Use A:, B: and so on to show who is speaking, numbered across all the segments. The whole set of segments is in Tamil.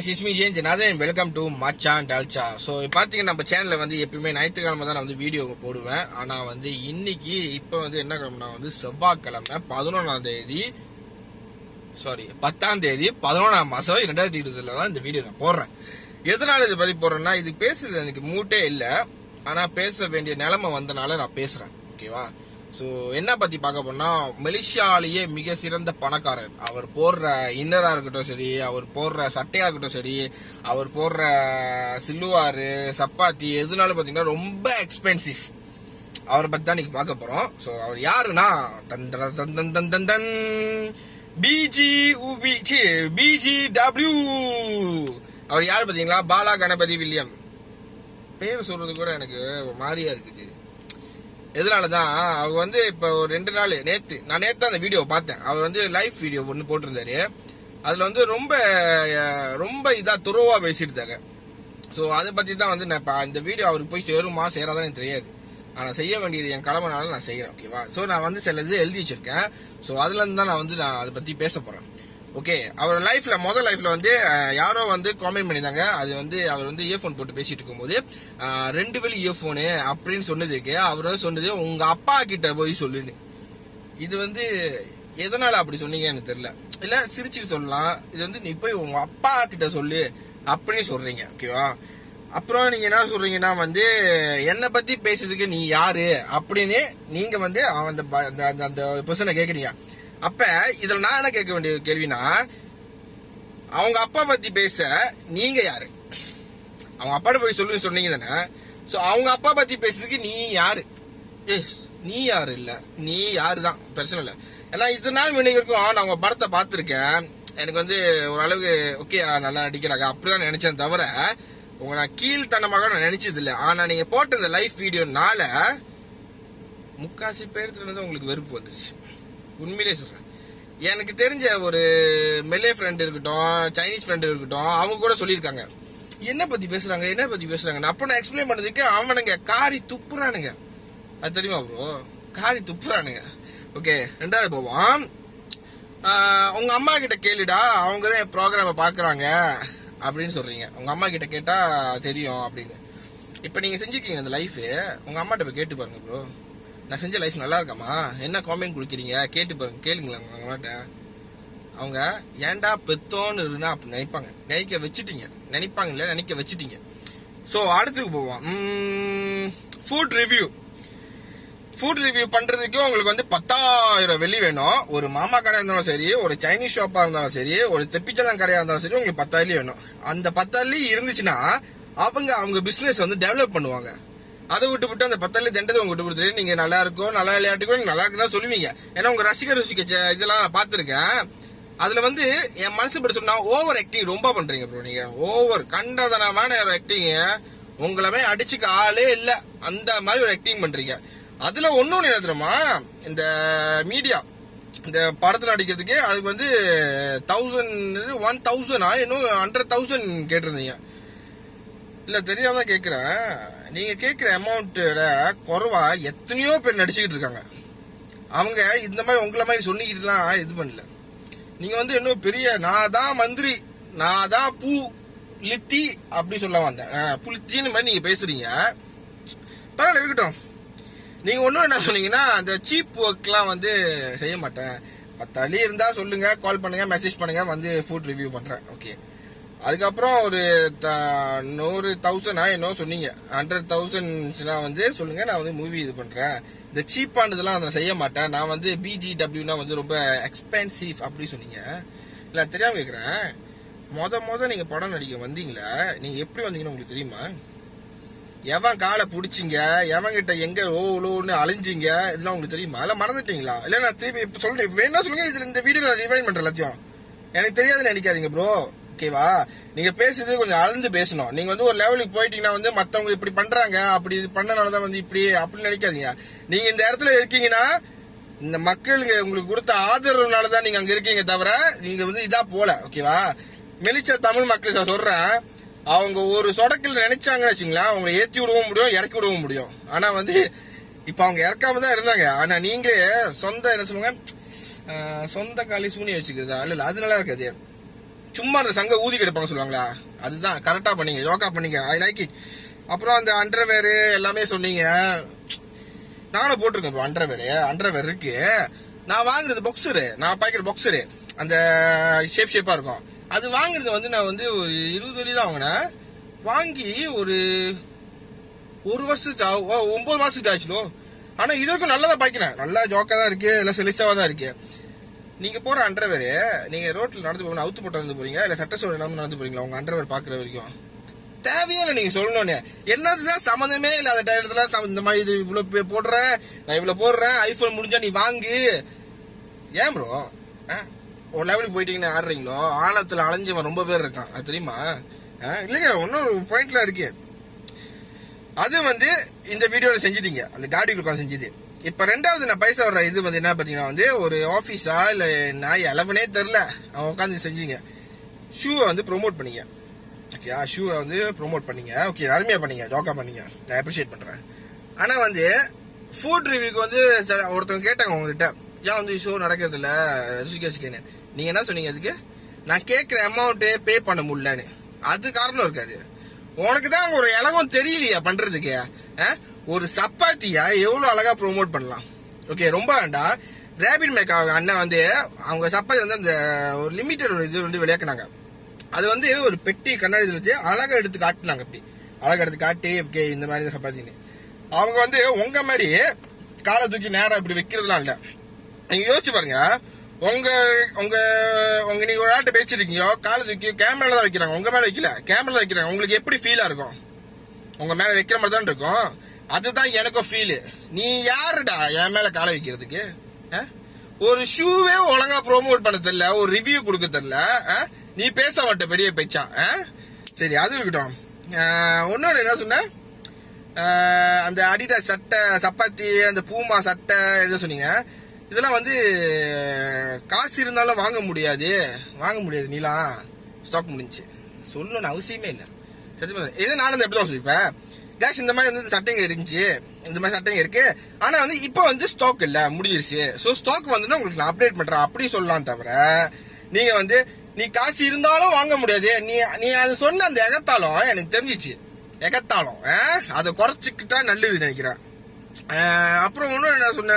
A: கைஸ் இஸ்மி ஜேன் ஜனாதன் வெல்கம் டு மச்சான் டால்ச்சா ஸோ பார்த்தீங்கன்னா நம்ம சேனலில் வந்து எப்பயுமே ஞாயிற்றுக்கிழமை தான் நான் வந்து வீடியோ போடுவேன் ஆனால் வந்து இன்னைக்கு இப்போ வந்து என்ன கிழமைனா வந்து செவ்வாய்க்கிழமை பதினொன்றாம் தேதி சாரி பத்தாம் தேதி பதினொன்றாம் மாதம் ரெண்டாயிரத்தி இருபதுல தான் இந்த வீடியோ நான் போடுறேன் எதனால இதை பற்றி போடுறேன்னா இது பேசுறது எனக்கு மூட்டே இல்லை ஆனால் பேச வேண்டிய நிலைமை வந்தனால நான் பேசுகிறேன் ஓகேவா ஸோ என்ன பத்தி பார்க்க போனா மலேசியாலேயே மிக சிறந்த பணக்காரர் அவர் போடுற இன்னரா இருக்கட்டும் சரி அவர் போடுற சட்டையா இருக்கட்டும் சரி அவர் போடுற சில்லுவாரு சப்பாத்தி எதுனாலும் பாத்தீங்கன்னா ரொம்ப எக்ஸ்பென்சிவ் அவரை பத்தி தான் இன்னைக்கு பார்க்க போறோம் ஸோ அவர் யாருன்னா தன் தன் தன் தன் தன் தன் தன் பிஜி உபி சி பிஜி டபிள்யூ அவர் யார் பாத்தீங்களா பாலா கணபதி வில்லியம் பேர் சொல்றது கூட எனக்கு ஒரு மாதிரியா இருக்குது எதனாலதான் அவர் வந்து இப்ப ஒரு ரெண்டு நாள் நேத்து நான் நேத்து அந்த வீடியோ பார்த்தேன் அவர் வந்து லைவ் வீடியோ ஒன்று போட்டிருந்தாரு அதுல வந்து ரொம்ப அஹ், ரொம்ப இதா துறவா பேசியிருந்தாங்க ஸோ அதை பத்தி தான் வந்து நான் இப்ப இந்த வீடியோ அவருக்கு போய் சேருமா சேராதான் எனக்கு தெரியாது ஆனா செய்ய வேண்டியது என் கடமைனால நான் செய்யறேன் ஓகேவா ஸோ நான் வந்து சில இது எழுதி வச்சிருக்கேன் ஸோ அதுல இருந்து தான் நான் வந்து நான் அதை பத்தி பேச போறேன் ஓகே அவர் லைஃப்ல முதல் லைஃப்ல வந்து அஹ், யாரோ வந்து காமெண்ட் பண்ணியிருந்தாங்க அது வந்து அவர் வந்து இயர்ஃபோன் போட்டு பேசிட்டு இருக்கும்போது அஹ், ரெண்டு வெளி இயர்ஃபோனு அப்படின்னு சொன்னதுக்கு அவர் வந்து சொன்னது உங்க அப்பா கிட்ட போய் சொல்லுன்னு இது வந்து எதனால அப்படி சொன்னீங்க எனக்கு தெரியல இல்ல சிரிச்சுட்டு சொல்லலாம் இது வந்து நீ போய் உங்க அப்பா கிட்ட சொல்லு அப்படின்னு சொல்றீங்க ஓகேவா அப்புறம் நீங்க என்ன சொல்றீங்கன்னா வந்து என்னை பத்தி பேசுறதுக்கு நீ யாரு அப்படின்னு நீங்க வந்து அவன் அந்த ப- அந்த அந்த- அந்த பர்சனை கேக்குறீங்க அப்ப இதுல நான் என்ன கேட்க வேண்டிய கேள்வினா அவங்க அப்பா பத்தி பேச நீங்க யாரு அவங்க அப்பாட்ட போய் சொல்லுன்னு சொன்னீங்க தானே சோ அவங்க அப்பா பத்தி பேசுறதுக்கு நீ யாரு ஏ நீ யாரு இல்ல நீ யாரு தான் பிரச்சனை இல்ல ஏன்னா இது நாள் முன்னாடி வரைக்கும் நான் உங்க படத்தை பார்த்திருக்கேன் எனக்கு வந்து ஓரளவுக்கு ஓகே நல்லா நடிக்கிறாங்க அப்படிதான் நினைச்சேன் தவிர உங்க நான் கீழ்த்தனமாக நான் நினைச்சது இல்ல ஆனா நீங்க போட்ட இந்த லைவ் வீடியோனால முக்காசி பேர்த்துல இருந்து உங்களுக்கு வெறுப்பு வந்துருச்சு உண்மையிலே சொல்றேன் எனக்கு தெரிஞ்ச ஒரு மெல்லே ஃப்ரெண்ட் இருக்கட்டும் சைனீஸ் ஃப்ரெண்ட் இருக்கட்டும் அவங்க கூட சொல்லியிருக்காங்க என்ன பத்தி பேசுறாங்க என்ன பத்தி பேசுறாங்க அப்ப நான் எக்ஸ்பிளைன் பண்ணதுக்கு அவனுங்க காரி துப்புறானுங்க அது தெரியுமா ப்ரோ காரி துப்புறானுங்க ஓகே ரெண்டாவது போவோம் ஆஹ், உங்க அம்மா கிட்ட கேளுடா அவங்க தான் என் ப்ரோக்ராம பாக்குறாங்க அப்படின்னு சொல்றீங்க உங்க அம்மா கிட்ட கேட்டா தெரியும் அப்படின்னு இப்ப நீங்க செஞ்சிருக்கீங்க இந்த லைஃப் உங்க அம்மாட்ட போய் கேட்டு பாருங்க ப்ரோ நான் செஞ்ச லைஃப் நல்லா இருக்காமா என்ன காமெண்ட் கொடுக்குறீங்க கேட்டு பாருங்க கேளுங்களேன் உங்க அம்மாட்ட அவங்க ஏன்டா பெத்தோன்னு இருந்தா அப்படி நினைப்பாங்க நினைக்க வச்சுட்டீங்க நினைப்பாங்க இல்ல நினைக்க வச்சுட்டீங்க சோ அடுத்துக்கு போவோம் ஃபுட் ரிவ்யூ ஃபுட் ரிவ்யூ பண்றதுக்கு உங்களுக்கு வந்து பத்தாயிரம் வெள்ளி வேணும் ஒரு மாமா கடை இருந்தாலும் சரி ஒரு சைனீஸ் ஷாப்பா இருந்தாலும் சரி ஒரு தெப்பிச்சலம் கடையா இருந்தாலும் சரி உங்களுக்கு பத்தாயிரம் வேணும் அந்த பத்தாயிரம் இருந்துச்சுன்னா அவங்க அவங்க பிசினஸ் வந்து டெவலப் பண்ணுவாங்க அதை விட்டு விட்டு அந்த பத்தாயிரம் தண்டத்தை உங்க விட்டு கொடுத்துட்டு நீங்க நல்லா இருக்கும் நல்லா விளையாட்டுக்கும் நீங்க நல்லா இருக்குன்னு தான் சொல்லுவீங்க ஏன்னா உங்க ரசிகர் ருசிக்க ச- இதெல்லாம் நான் பார்த்திருக்கேன் அதுல வந்து என் மனசு படி சொன்னா ஓவர் ஆக்டிங் ரொம்ப பண்றீங்க ப்ரோ நீங்க ஓவர் கண்டதனமான ஒரு ஆக்டிங் உங்களவே அடிச்சுக்க ஆளே இல்ல அந்த மாதிரி ஒரு ஆக்டிங் பண்றீங்க அதுல ஒன்னொன்னு என்ன தெரியுமா இந்த மீடியா இந்த படத்துல நடிக்கிறதுக்கு அதுக்கு வந்து தௌசண்ட் ஒன் தௌசண்டா இன்னும் ஹண்ட்ரட் தௌசண்ட் கேட்டிருந்தீங்க இல்ல தெரியாம தான் கேக்குறேன் நீங்க கேக்குற அமௌண்ட்டோட குறைவா எத்தனையோ பேர் நடிச்சுக்கிட்டு இருக்காங்க அவங்க இந்த மாதிரி உங்களை மாதிரி சொன்னிக்கிட்டுலாம் இது பண்ணல நீங்க வந்து இன்னும் பெரிய நான் தான் மந்திரி நான் தான் பூ லித்தி அப்படி சொல்ல வந்தேன் அஹ், புலித்தின்னு மாதிரி நீங்க பேசுறீங்க பரவாயில்ல இருக்கட்டும் நீங்க ஒன்னும் என்ன சொன்னீங்கன்னா அந்த சீப் ஒர்க்லாம் வந்து செய்ய மாட்டேன் பத்தாளி இருந்தா சொல்லுங்க கால் பண்ணுங்க மெசேஜ் பண்ணுங்க வந்து ஃபுட் ரிவ்யூ பண்றேன் ஓகே அதுக்கப்புறம் ஒரு த- நூறு தௌசண்டா என்னோ சொன்னீங்க ஹண்ட்ரட் தௌசண்ட்ஸ்னா வந்து சொல்லுங்க நான் வந்து மூவி இது பண்றேன் இந்த சீப்பானதெல்லாம் நான் செய்ய மாட்டேன் நான் வந்து பிஜிடபிள்யூனா வந்து ரொம்ப எக்ஸ்பென்சிவ் அப்படி சொன்னீங்க இல்ல தெரியாம கேக்குறேன் மொத மொத நீங்க படம் நடிக்க வந்தீங்களா நீங்க எப்படி வந்தீங்கன்னு உங்களுக்கு தெரியுமா எவன் காலை புடிச்சீங்க எவன் கிட்ட எங்க ஓ லோன்னு அழிஞ்சீங்க இதெல்லாம் உங்களுக்கு தெரியுமா இல்ல மறந்துட்டீங்களா இல்ல நான் திருப்பி இப்ப சொல்றேன் வேணா சொல்லுங்க இதுல இந்த வீடியோ நான் ரிவைன் பண்றேன் எல்லாத்தையும் எனக்கு தெரியாதுன்னு நினைக்காதீங்க ப்ரோ ஓகேவா நீங்க பேசுறது கொஞ்சம் அளந்து பேசணும் நீங்க வந்து ஒரு லெவலுக்கு போயிட்டீங்கன்னா வந்து மத்தவங்க இப்படி பண்றாங்க அப்படி இது பண்ணனாலதான் வந்து இப்படி அப்படின்னு நினைக்காதீங்க நீங்க இந்த இடத்துல இருக்கீங்கன்னா இந்த மக்களுங்க உங்களுக்கு கொடுத்த ஆதரவுனால தான் நீங்க அங்க இருக்கீங்க தவிர நீங்க வந்து இதா போல ஓகேவா மெலிச்ச தமிழ் மக்கள் நான் சொல்றேன் அவங்க ஒரு சொடக்கில் நினைச்சாங்கன்னு வச்சுங்களேன் அவங்க ஏத்தி விடவும் முடியும் இறக்கி விடவும் முடியும் ஆனா வந்து இப்ப அவங்க இறக்காம தான் இருந்தாங்க ஆனா நீங்களே சொந்த என்ன சொல்லுவாங்க ஆஹ் சொந்த காலி சூனி வச்சுக்கிறதா இல்ல இல்ல அது நல்லா இருக்காது சும்மா அந்த சங்க ஊதி கெடுப்பாங்க சொல்லுவாங்களா அதுதான் கரெக்டா பண்ணீங்க யோகா பண்ணீங்க ஐ லைக் இட் அப்புறம் அந்த அண்டர்வேர் எல்லாமே சொன்னீங்க நானும் போட்டிருக்கேன் ப்ரோ அண்டர்வேர் அண்டர்வேர் இருக்கு நான் வாங்குறது பாக்ஸரு நான் பாய்க்கிற பாக்ஸரு அந்த ஷேப் ஷேப்பா இருக்கும் அது வாங்குறது வந்து நான் வந்து ஒரு இருபது வழி தான் வாங்கினேன் வாங்கி ஒரு ஒரு வருஷத்துக்கு ஆ- ஓ, ஒன்பது மாசத்துக்கு ஆச்சுலோ ஆனா இது வரைக்கும் நல்லதா பாய்க்கிறேன் நல்லா ஜோக்கா தான் இருக்கு எல்லாம் செலிச்சாவா தான் இருக்கு நீங்க போற அண்டர்வேர் நீங்க ரோட்ல நடந்து போகணும் அவுத்து போட்டு நடந்து போறீங்க இல்ல சட்ட சோழ இல்லாம நடந்து போறீங்களா உங்க அண்டர்வேர் பாக்குற வரைக்கும் தேவையே இல்லை நீங்க சொல்லணும்னு என்னதுதான் சம்மந்தமே இல்லாத டயத்துல சம்ம- இந்த மாதிரி இது இவ்வளவு பே- போடுறேன் நான் இவ்வளவு போடுறேன் ஐபோன் முடிஞ்சா நீ வாங்கு ஏன் ப்ரோ ஒரு லெவலுக்கு போயிட்டீங்கன்னு ஆடுறீங்களோ ஆழத்துல அலைஞ்சவன் ரொம்ப பேர் இருக்கான் அது தெரியுமா ஆ, இல்லைங்க இன்னொரு பாயிண்ட்ல இருக்கு அது வந்து இந்த வீடியோல செஞ்சிட்டீங்க அந்த காடி உட்காந்து செஞ்சது இப்ப ரெண்டாவது நான் பைசா வர்ற இது வந்து என்ன பாத்தீங்கன்னா வந்து ஒரு ஆபீஸா இல்ல நான் எலவனே தெரில அவன் உட்காந்து செஞ்சீங்க ஷூவை வந்து ப்ரோமோட் பண்ணீங்க ஓகே ஷூவை வந்து ப்ரோமோட் பண்ணீங்க ஓகே அருமையா பண்ணீங்க ஜோக்கா பண்ணீங்க நான் அப்ரிஷியேட் பண்றேன் ஆனா வந்து ஃபுட் ரிவ்யூக்கு வந்து ச- ஒருத்தவங்க கேட்டாங்க உங்ககிட்ட ஏன் வந்து ஷோ நடக்கிறது இல்ல ரிஷிகேஷ்கேன்னு நீங்க என்ன சொன்னீங்க அதுக்கு நான் கேட்கிற அமௌண்ட் பே பண்ண முடியலன்னு அது காரணம் இருக்காது உனக்கு தான் அங்க ஒரு இலகம் தெரியலையா பண்றதுக்கு ஆ? ஒரு சப்பாத்தியா எவ்வளவு அழகா ப்ரோமோட் பண்ணலாம் ஓகே ரொம்ப வேண்டாம் ரேபிட் மேக் அண்ணன் வந்து அவங்க சப்பாத்தி வந்து அந்த ஒரு லிமிட்டட் ஒரு இது வந்து விளையாக்குனாங்க அது வந்து ஒரு பெட்டி கண்ணாடி இதுல வச்சு அழகா எடுத்து காட்டினாங்க அப்படி அழகா எடுத்து காட்டி ஓகே இந்த மாதிரி சப்பாத்தின்னு அவங்க வந்து உங்க மாதிரி காலை தூக்கி நேரா இப்படி வைக்கிறதுலாம் இல்ல நீங்க யோசிச்சு பாருங்க உங்க உங்க உங்க நீங்க ஒரு ஆள்கிட்ட பேசிருக்கீங்க காலை தூக்கி கேமரால தான் வைக்கிறாங்க உங்க மேல வைக்கல கேமரால வைக்கிறாங்க உங்களுக்கு எப்படி ஃபீலா இருக்கும் உங்க மேல வைக்கிற மாதிரி தான் இருக்கும் அதுதான் எனக்கும் ஃபீல் நீ யாருடா என் மேல காலை வைக்கிறதுக்கு ஆ? ஒரு ஷூவே ஒழுங்கா ப்ரோமோட் பண்ண தெரியல ஒரு ரிவ்யூ கொடுக்க தெரியல ஆ? நீ பேச மாட்ட பெரிய பேச்சா ஆ? சரி அது இருக்கட்டும் ஒன்னொரு என்ன சொன்ன ஆஹ் அந்த அடிடா சட்டை சப்பாத்தி அந்த பூமா சட்டை எது சொன்னீங்க இதெல்லாம் வந்து காசு இருந்தாலும் வாங்க முடியாது வாங்க முடியாது நீலா ஸ்டாக் முடிஞ்சுச்சு சொல்லணும்னு அவசியமே இல்லை சத்தியமா இது நானும் எப்படி தான் சொல்லியிருப்பேன் கேஷ் இந்த மாதிரி வந்து சட்டைங்க இருந்துச்சு இந்த மாதிரி சட்டைங்க இருக்கு ஆனா வந்து இப்போ வந்து ஸ்டாக் இல்ல முடிஞ்சிருச்சு சோ ஸ்டாக் வந்து உங்களுக்கு நான் அப்டேட் பண்றேன் அப்படி சொல்லலாம் தவிர நீங்க வந்து நீ காசு இருந்தாலும் வாங்க முடியாது நீ நீ அது சொன்ன அந்த எகத்தாலும் எனக்கு தெரிஞ்சிச்சு எகத்தாலும் அதை குறைச்சிக்கிட்டா நல்லது நினைக்கிறேன் அஹ், அப்புறம் ஒன்றும் என்ன சொன்ன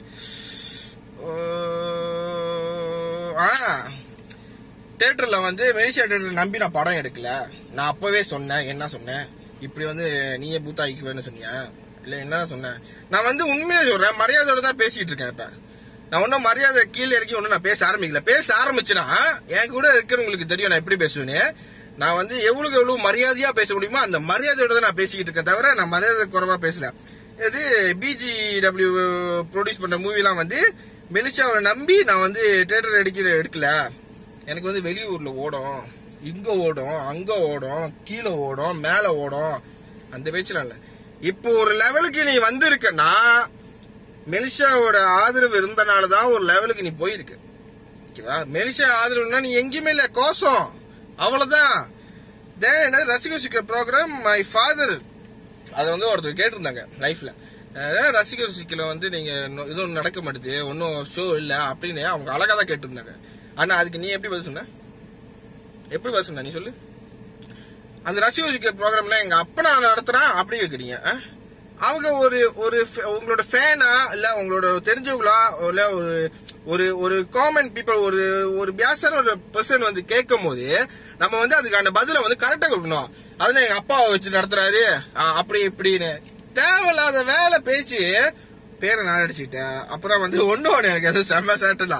A: ஆ தேட்டர்ல வந்து மெலிசியா தேட்டர் நம்பி நான் படம் எடுக்கல நான் அப்பவே சொன்னேன் என்ன சொன்னேன் இப்படி வந்து நீயே பூத்தாக்கிக்குவேன்னு சொன்னியா இல்ல என்ன சொன்னேன் நான் வந்து உண்மையா சொல்றேன் மரியாதையோட தான் பேசிட்டு இருக்கேன் இப்ப நான் ஒன்னும் மரியாதை கீழே இறக்கி ஒன்னும் நான் பேச ஆரம்பிக்கல பேச ஆரம்பிச்சுனா என் கூட இருக்கிறவங்களுக்கு தெரியும் நான் எப்படி பேசுவேன்னு நான் வந்து எவ்வளவு எவ்வளவு மரியாதையா பேச முடியுமோ அந்த மரியாதையோட தான் நான் பேசிக்கிட்டு இருக்கேன் தவிர நான் மரியாதை குறைவா பேசல இது பிஜிடபிள்யூ ப்ரொடியூஸ் பண்ற மூவிலாம் வந்து மெலிஷாவை நம்பி நான் வந்து தேட்டர் எடுக்கிற எடுக்கல எனக்கு வந்து வெளியூர்ல ஓடும் இங்க ஓடும் அங்க ஓடும் கீழே ஓடும் மேல ஓடும் அந்த பேச்சுலாம் இல்ல இப்போ ஒரு லெவலுக்கு நீ வந்திருக்கனா மெலிஷாவோட ஆதரவு இருந்தனால தான் ஒரு லெவலுக்கு நீ போயிருக்க ஓகேவா மெலிஷா ஆதரவுனா நீ எங்கேயுமே இல்ல கோசம் அவ்வளவுதான் தென் ரசிக சிக்கிற ப்ரோக்ராம் மை ஃபாதர் அதை வந்து ஒருத்தர் கேட்டிருந்தாங்க லைஃப்ல ரசிகர் சிக்கல வந்து நீங்க இன்னும் எதுவும் நடக்க மாட்டுது ஒன்னும் ஷோ இல்ல அப்படின்னு அவங்க அழகா தான் கேட்டிருந்தாங்க ஆனா அதுக்கு நீ எப்படி பதில் சொன்ன எப்படி பதில் சொன்ன நீ சொல்லு அந்த ரசிகர் சிக்கல் ப்ரோக்ராம்ல எங்க அப்பனா நடத்துறான் அப்படி கேக்குறீங்க ஆ? அவங்க ஒரு ஒரு fa- உங்களோட ஃபேனா இல்ல உங்களோட தெரிஞ்சவங்களா இல்ல ஒரு ஒரு ஒரு காமன் பீப்புள் ஒரு ஒரு பியாசான ஒரு பர்சன் வந்து கேட்கும் போது நம்ம வந்து அதுக்கான பதில வந்து கரெக்டா கொடுக்கணும் அதுல எங்க அப்பாவை வச்சு நடத்துறாரு ஆ, அப்படி இப்படின்னு தேவையில்லாத வேலை பேச்சு பேரை நான் அடிச்சுக்கிட்டேன் அப்புறம் வந்து ஒண்ணு ஒண்ணு எனக்கு எது செம்ம சேட்டலா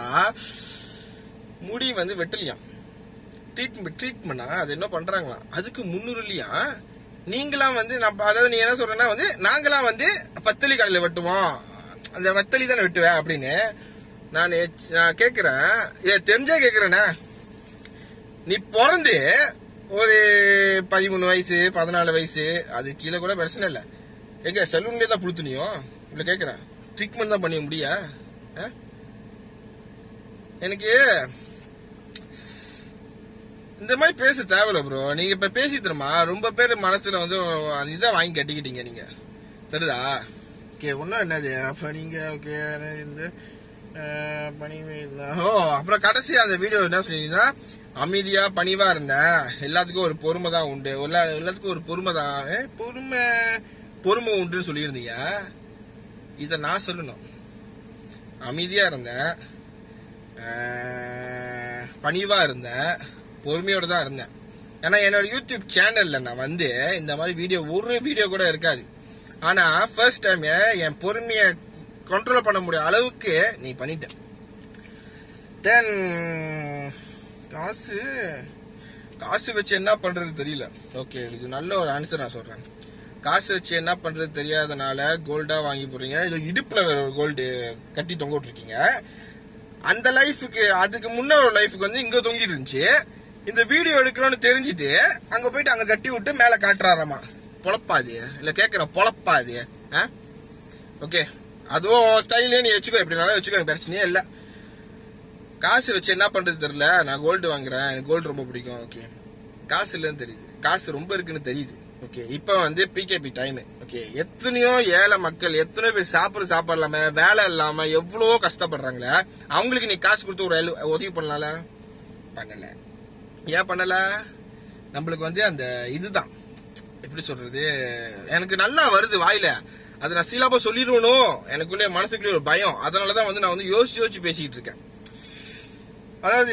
A: முடி வந்து வெட்டலையாம் ட்ரீட்மெண்ட் ட்ரீட்மெண்டா அது என்ன பண்றாங்களாம் அதுக்கு முன்னூறு இல்லையா நீங்களாம் வந்து நம்ம அதாவது நீ என்ன சொல்றேன்னா வந்து நாங்களாம் வந்து பத்தலி கடையில வெட்டுவோம் அந்த வத்தலி தானே வெட்டுவேன் அப்படின்னு நான் எச்- நான் கேக்குறேன் ஏ தெரிஞ்சே கேக்குறேனே நீ பிறந்து ஒரு பதிமூணு வயசு பதினாலு வயசு அது கீழே கூட பிரச்சனை இல்ல எங்க சலூன்லயே தான் புளுத்துனியோ இல்ல கேக்குறேன் ட்ரீட்மெண்ட் தான் பண்ணி முடியா ஆ? எனக்கு இந்த மாதிரி பேச தேவையில்ல ப்ரோ நீங்க இப்ப பேசி தருமா ரொம்ப பேர் மனசுல வந்து அது இதை வாங்கி கட்டிக்கிட்டீங்க நீங்க தெரியுதா ஓகே ஒன்றும் என்னது அப்ப நீங்க ஓகே இந்த அஹ், பணிவே இல்ல. ஓ அப்புறம் கடைசி அந்த வீடியோ என்ன சொல்லியிருந்தா அமைதியா பணிவா இருந்தேன் எல்லாத்துக்கும் ஒரு பொறுமை தான் உண்டு எல்லா- எல்லாத்துக்கும் ஒரு பொறுமை தான் ஏ, பொறுமை பொறுமை உண்டுன்னு சொல்லியிருந்தீங்க இத நான் சொல்லணும் அமைதியா இருந்தேன் அஹ், பணிவா இருந்தேன் பொறுமையோட தான் இருந்தேன் ஏன்னா என்னோட யூடியூப் சேனல்ல நான் வந்து இந்த மாதிரி வீடியோ ஒரு வீடியோ கூட இருக்காது ஆனா ஃபர்ஸ்ட் டைம் என் பொறுமைய கண்ட்ரோல் பண்ண முடிய அளவுக்கு நீ பண்ணிட்ட தென் காசு காசு வச்சு என்ன பண்றது தெரியல ஓகே இது நல்ல ஒரு ஆன்சர் நான் சொல்றேன் காசு வச்சு என்ன பண்றது தெரியாதனால கோல்டா வாங்கி போறீங்க இல்ல இடுப்புல வேற ஒரு கோல்டு கட்டி தொங்க விட்டுருக்கீங்க அந்த லைஃபுக்கு அதுக்கு முன்ன ஒரு லைஃபுக்கு வந்து இங்க தொங்கிட்டு இருந்துச்சு இந்த வீடியோ எடுக்கணும்னு தெரிஞ்சுட்டு அங்க போயிட்டு அங்க கட்டி விட்டு மேல காட்டுறாராமா பொழப்பாது இல்ல கேக்குற பொழப்பாது ஓகே அதுவும் ஸ்டைலே நீ வச்சுக்கோ எப்படினாலும் வச்சுக்கோ எனக்கு பிரச்சனையே இல்ல காசு வச்சு என்ன பண்றது தெரியல நான் கோல்டு வாங்குறேன் எனக்கு கோல்டு ரொம்ப பிடிக்கும் ஓகே காசு இல்லைன்னு தெரியுது காசு ரொம்ப இருக்குன்னு தெரியுது ஓகே இப்ப வந்து பிகேபி டைம் ஓகே எத்தனையோ ஏழை மக்கள் எத்தனையோ பேர் சாப்பிடுற சாப்பாடு இல்லாம வேலை இல்லாம எவ்வளவோ கஷ்டப்படுறாங்களே அவங்களுக்கு நீ காசு கொடுத்து ஒரு help- உதவி பண்ணலாம்ல பண்ணல ஏன் பண்ணல நம்மளுக்கு வந்து அந்த இதுதான் எப்படி சொல்றது எனக்கு நல்லா வருது வாயில அது நான் சீலாபா சொல்லிடுவனும் எனக்குள்ளே மனசுக்குள்ளே ஒரு பயம் அதனாலதான் வந்து நான் வந்து யோசிச்சு யோசிச்சு பேசிட்டு இருக்கேன் அதாவது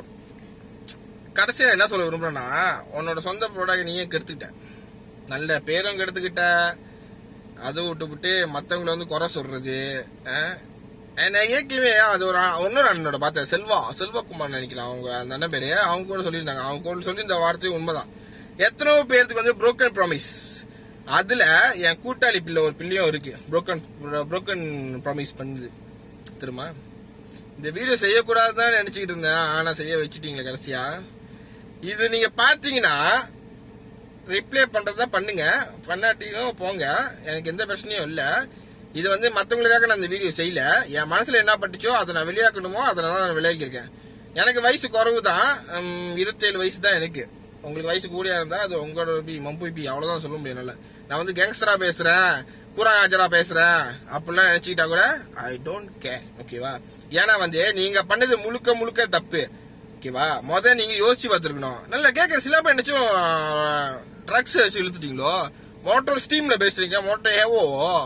A: கடைசியா என்ன சொல்ல விரும்புறேன்னா உன்னோட சொந்த ப்ராடக்ட் நீயே கெடுத்துக்கிட்ட நல்ல பேரும் கெடுத்துக்கிட்ட அதை விட்டு விட்டு மத்தவங்கள வந்து குறை சொல்றது அஹ், நான் ஏற்கனவே அது ஒரு அ- இன்னொரு அண்ணனோட பார்த்தேன் செல்வா செல்வகுமார் நினைக்கிறேன் அவங்க அந்த அண்ணன் பேரு அவங்க கூட சொல்லியிருந்தாங்க அவங்க கூட சொல்லியிருந்த வார்த்தை உண்மைதான் எத்தனையோ பேருக்கு வந்து broken ப்ராமிஸ் அதுல என் கூட்டாளி பிள்ளை ஒரு பிள்ளையும் இருக்கு broken broken ப்ராமிஸ் பண்ணுது தெரியுமா இந்த வீடியோ செய்யக்கூடாதுதான் நினைச்சுக்கிட்டு இருந்தேன் ஆனா செய்ய வச்சுட்டீங்களே கடைசியா இது நீங்க பாத்தீங்கன்னா ரிப்ளை பண்றதா பண்ணுங்க பண்ணாட்டியும் போங்க எனக்கு எந்த பிரச்சனையும் இல்ல இது வந்து மத்தவங்களுக்காக நான் இந்த வீடியோ செய்யல என் மனசுல என்ன பட்டுச்சோ அதை நான் வெளியாக்கணுமோ அதை நான் விளையாக்கிருக்கேன் எனக்கு வயசு குறவு தான் இருபத்தேழு வயசு தான் எனக்கு உங்களுக்கு வயசு கூடியா இருந்தா அது உங்களோட பி மம்பு பி அவ்வளவுதான் சொல்ல முடியும் என்னால. நான் வந்து கேங்ஸ்டரா பேசுறேன் கூறாஜரா பேசுறேன் அப்படிலாம் நினைச்சுக்கிட்டா கூட ஐ டோன்ட் கேர் ஓகேவா ஏன்னா வந்து நீங்க பண்ணது முழுக்க முழுக்க தப்பு ஓகேவா முத நீங்க யோசிச்சு பார்த்துருக்கணும் நல்லா கேட்கற சில பேர் என்னச்சும் ட்ரக்ஸ் வச்சு இழுத்துட்டீங்களோ மோட்டர் ஸ்டீம்ல பேசுறீங்க மோட்டர் ஏவோ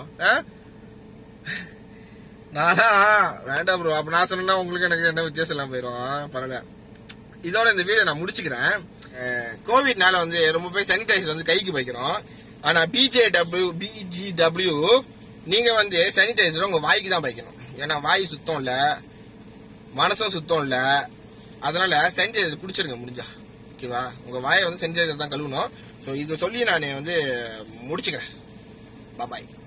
A: நானா வேண்டாம் ப்ரோ அப்ப நான் சொன்னா உங்களுக்கு எனக்கு என்ன வித்தியாசம் எல்லாம் போயிடும் பரவாயில்ல இதோட இந்த வீடியோ நான் முடிச்சுக்கிறேன் அஹ், கோவிட்னால வந்து ரொம்ப பேர் சானிடைசர் வந்து கைக்கு வைக்கிறோம் ஆனா பிஜே டபிள்யூ பிஜி டபிள்யூ நீங்க வந்து சானிடைசர் உங்க வாய்க்கு தான் வைக்கணும் ஏன்னா வாய் சுத்தம் இல்ல மனசும் சுத்தம் இல்ல அதனால சானிடைசர் குடிச்சிருங்க முடிஞ்சா ஓகேவா உங்க வாயை வந்து சானிடைசர் தான் கழுவணும் சோ இதை சொல்லி நான் வந்து முடிச்சுக்கிறேன் பாய்